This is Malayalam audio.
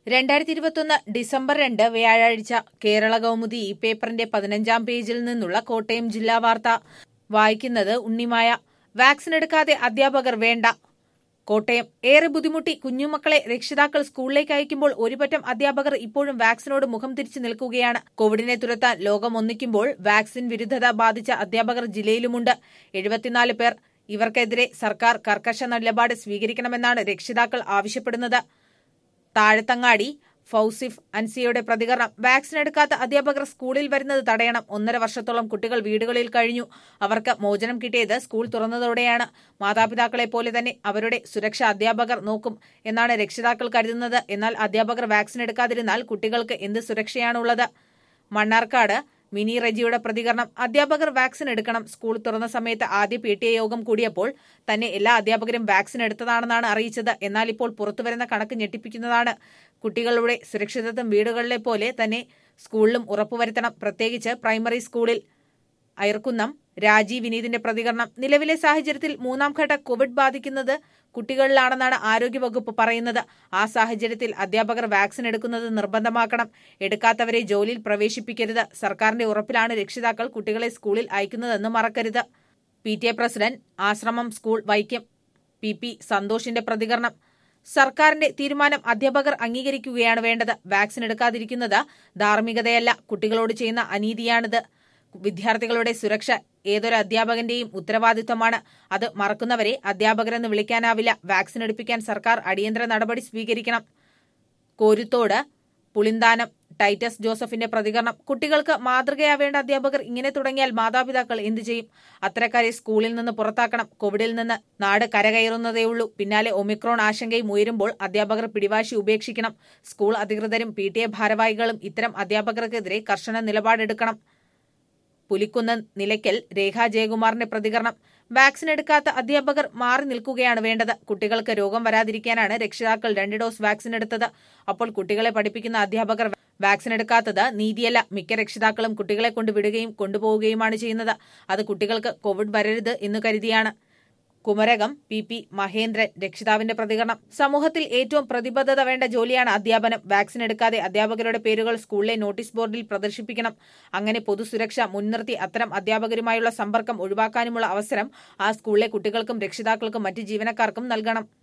രണ്ടായിരത്തി ഇരുപത്തൊന്ന് ഡിസംബർ രണ്ട് വ്യാഴാഴ്ച കേരള കൗമുദി ഈ പേപ്പറിന്റെ പതിനഞ്ചാം പേജിൽ നിന്നുള്ള കോട്ടയം ജില്ലാ വാർത്ത വായിക്കുന്നത് ഉണ്ണിമായ വാക്സിൻ എടുക്കാതെ അധ്യാപകർ വേണ്ട കോട്ടയം ഏറെ ബുദ്ധിമുട്ടി കുഞ്ഞുമക്കളെ രക്ഷിതാക്കൾ സ്കൂളിലേക്ക് അയക്കുമ്പോൾ ഒരുപറ്റം അധ്യാപകർ ഇപ്പോഴും വാക്സിനോട് മുഖം തിരിച്ചു നിൽക്കുകയാണ് കോവിഡിനെ തുരത്താൻ ലോകം ഒന്നിക്കുമ്പോൾ വാക്സിൻ വിരുദ്ധത ബാധിച്ച അധ്യാപകർ ജില്ലയിലുമുണ്ട് എഴുപത്തിനാല് പേർ ഇവർക്കെതിരെ സർക്കാർ കർക്കശ നിലപാട് സ്വീകരിക്കണമെന്നാണ് രക്ഷിതാക്കൾ ആവശ്യപ്പെടുന്നത് താഴത്തങ്ങാടി ഫൌസിഫ് അൻസിയുടെ പ്രതികരണം വാക്സിൻ എടുക്കാത്ത അധ്യാപകർ സ്കൂളിൽ വരുന്നത് തടയണം ഒന്നര വർഷത്തോളം കുട്ടികൾ വീടുകളിൽ കഴിഞ്ഞു അവർക്ക് മോചനം കിട്ടിയത് സ്കൂൾ തുറന്നതോടെയാണ് മാതാപിതാക്കളെ പോലെ തന്നെ അവരുടെ സുരക്ഷ അധ്യാപകർ നോക്കും എന്നാണ് രക്ഷിതാക്കൾ കരുതുന്നത് എന്നാൽ അധ്യാപകർ വാക്സിൻ എടുക്കാതിരുന്നാൽ കുട്ടികൾക്ക് എന്ത് സുരക്ഷയാണുള്ളത് മണ്ണാർക്കാട് മിനി റെജിയുടെ പ്രതികരണം അധ്യാപകർ വാക്സിൻ എടുക്കണം സ്കൂൾ തുറന്ന സമയത്ത് ആദ്യ പി ടി എ യോഗം കൂടിയപ്പോൾ തന്നെ എല്ലാ അധ്യാപകരും വാക്സിൻ എടുത്തതാണെന്നാണ് അറിയിച്ചത് എന്നാൽ ഇപ്പോൾ പുറത്തുവരുന്ന കണക്ക് ഞെട്ടിപ്പിക്കുന്നതാണ് കുട്ടികളുടെ സുരക്ഷിതത്വം വീടുകളിലെ പോലെ തന്നെ സ്കൂളിലും ഉറപ്പുവരുത്തണം പ്രത്യേകിച്ച് പ്രൈമറി സ്കൂളിൽ അയർക്കുന്നം രാജി വിനീതിന്റെ പ്രതികരണം നിലവിലെ സാഹചര്യത്തിൽ മൂന്നാം ഘട്ട കോവിഡ് ബാധിക്കുന്നത് കുട്ടികളിലാണെന്നാണ് ആരോഗ്യവകുപ്പ് പറയുന്നത് ആ സാഹചര്യത്തിൽ അധ്യാപകർ വാക്സിൻ എടുക്കുന്നത് നിർബന്ധമാക്കണം എടുക്കാത്തവരെ ജോലിയിൽ പ്രവേശിപ്പിക്കരുത് സർക്കാരിന്റെ ഉറപ്പിലാണ് രക്ഷിതാക്കൾ കുട്ടികളെ സ്കൂളിൽ അയക്കുന്നതെന്ന് മറക്കരുത് P T A president Ashramam school Vaikom P P സന്തോഷിന്റെ പ്രതികരണം സർക്കാരിന്റെ തീരുമാനം അധ്യാപകർ അംഗീകരിക്കുകയാണ് വേണ്ടത് വാക്സിൻ എടുക്കാതിരിക്കുന്നത് ധാർമ്മികതയല്ല കുട്ടികളോട് ചെയ്യുന്ന അനീതിയാണിത് വിദ്യാർത്ഥികളുടെ സുരക്ഷ ഏതൊരു അധ്യാപകന്റെയും ഉത്തരവാദിത്തമാണ് അത് മറക്കുന്നവരെ അധ്യാപകരെന്ന് വിളിക്കാനാവില്ല വാക്സിൻ എടുപ്പിക്കാൻ സർക്കാർ അടിയന്തര നടപടി സ്വീകരിക്കണം കോരുത്തോട് പുളിന്താനം ടൈറ്റസ് ജോസഫിന്റെ പ്രതികരണം കുട്ടികൾക്ക് മാതൃകയാവേണ്ട അധ്യാപകർ ഇങ്ങനെ തുടങ്ങിയാൽ മാതാപിതാക്കൾ എന്തു ചെയ്യും അത്തരക്കാരെ സ്കൂളിൽ നിന്ന് പുറത്താക്കണം കോവിഡിൽ നിന്ന് നാട് കരകയറുന്നതേയുള്ളൂ പിന്നാലെ ഒമിക്രോൺ ആശങ്കയും ഉയരുമ്പോൾ അധ്യാപകർ പിടിവാശി ഉപേക്ഷിക്കണം സ്കൂൾ അധികൃതരും പി ടി എ ഭാരവാഹികളും ഇത്തരം അധ്യാപകർക്കെതിരെ കർശന നിലപാടെടുക്കണം പുലിക്കുന്ന് നിലയ്ക്കൽ രേഖാ ജയകുമാറിന്റെ പ്രതികരണം വാക്സിൻ എടുക്കാത്ത അധ്യാപകർ മാറി നിൽക്കുകയാണ് വേണ്ടത് കുട്ടികൾക്ക് രോഗം വരാതിരിക്കാനാണ് രക്ഷിതാക്കൾ രണ്ട് ഡോസ് വാക്സിൻ എടുത്തത് അപ്പോൾ കുട്ടികളെ പഠിപ്പിക്കുന്ന അധ്യാപകർ വാക്സിൻ എടുക്കാത്തത് നീതിയല്ല മിക്ക രക്ഷിതാക്കളും കുട്ടികളെ കൊണ്ട് വിടുകയും കൊണ്ടുപോവുകയുമാണ് ചെയ്യുന്നത് അത് കുട്ടികൾക്ക് കോവിഡ് വരരുത് എന്ന് കരുതിയാണ് കുമരകം പി പി മഹേന്ദ്രൻ രക്ഷിതാവിന്റെ പ്രതികരണം സമൂഹത്തിൽ ഏറ്റവും പ്രതിബദ്ധത വേണ്ട ജോലിയാണ് അധ്യാപനം വാക്സിൻ എടുക്കാതെ അധ്യാപകരുടെ പേരുകൾ സ്കൂളിലെ നോട്ടീസ് ബോർഡിൽ പ്രദർശിപ്പിക്കണം അങ്ങനെ പൊതുസുരക്ഷ മുൻനിർത്തി അത്തരം അധ്യാപകരുമായുള്ള സമ്പർക്കം ഒഴിവാക്കാനുമുള്ള അവസരം ആ സ്കൂളിലെ കുട്ടികൾക്കും രക്ഷിതാക്കൾക്കും മറ്റ് ജീവനക്കാർക്കും നൽകണം